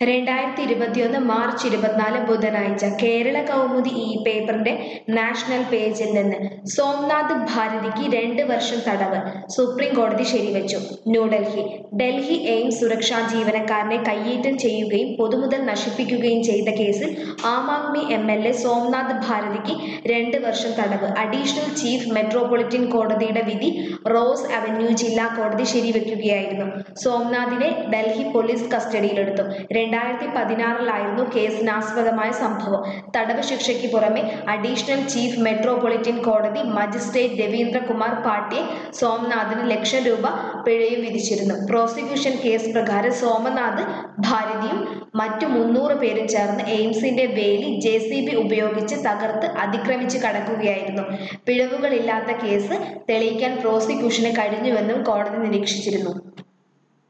രണ്ടായിരത്തി ഇരുപത്തിയൊന്ന് മാർച്ച് ഇരുപത്തിനാല് ബുധനാഴ്ച കേരള കൗമുദി ഈ പേപ്പറിന്റെ നാഷണൽ പേജിൽ നിന്ന് സോംനാഥ് ഭാരതിക്ക് രണ്ട് വർഷം തടവ് സുപ്രീം കോടതി ശരിവച്ചു ന്യൂഡൽഹി ഡൽഹി എയിംസ് സുരക്ഷാ ജീവനക്കാരനെ കയ്യേറ്റം ചെയ്യുകയും പൊതുമുതൽ നശിപ്പിക്കുകയും ചെയ്ത കേസിൽ Aam Aadmi M L A Somnath ഭാരതിക്ക് രണ്ട് വർഷം തടവ് അഡീഷണൽ ചീഫ് മെട്രോപൊളിറ്റൻ കോടതിയുടെ വിധി റോസ് അവന്യൂ ജില്ലാ കോടതി ശരിവെക്കുകയായിരുന്നു സോംനാഥിനെ ഡൽഹി പോലീസ് കസ്റ്റഡിയിലെടുത്തു രണ്ടായിരത്തി പതിനാറിലായിരുന്നു കേസിനാസ്പദമായ സംഭവം തടവ് ശിക്ഷയ്ക്ക് പുറമെ അഡീഷണൽ ചീഫ് മെട്രോപൊളിറ്റൻ കോടതി മജിസ്ട്രേറ്റ് രവീന്ദ്രകുമാർ പാണ്ഡ്യെ സോംനാഥിന് ലക്ഷം രൂപ പിഴയും വിധിച്ചിരുന്നു പ്രോസിക്യൂഷൻ കേസ് പ്രകാരം സോമനാഥ് ഭാരതിയും മറ്റു മുന്നൂറ് പേരും ചേർന്ന് എയിംസിന്റെ വേലി ജെ സി ബി ഉപയോഗിച്ച് തകർത്ത് അതിക്രമിച്ച് കടക്കുകയായിരുന്നു പിഴവുകളില്ലാത്ത കേസ് തെളിയിക്കാൻ പ്രോസിക്യൂഷന് കഴിഞ്ഞുവെന്നും കോടതി നിരീക്ഷിച്ചിരുന്നു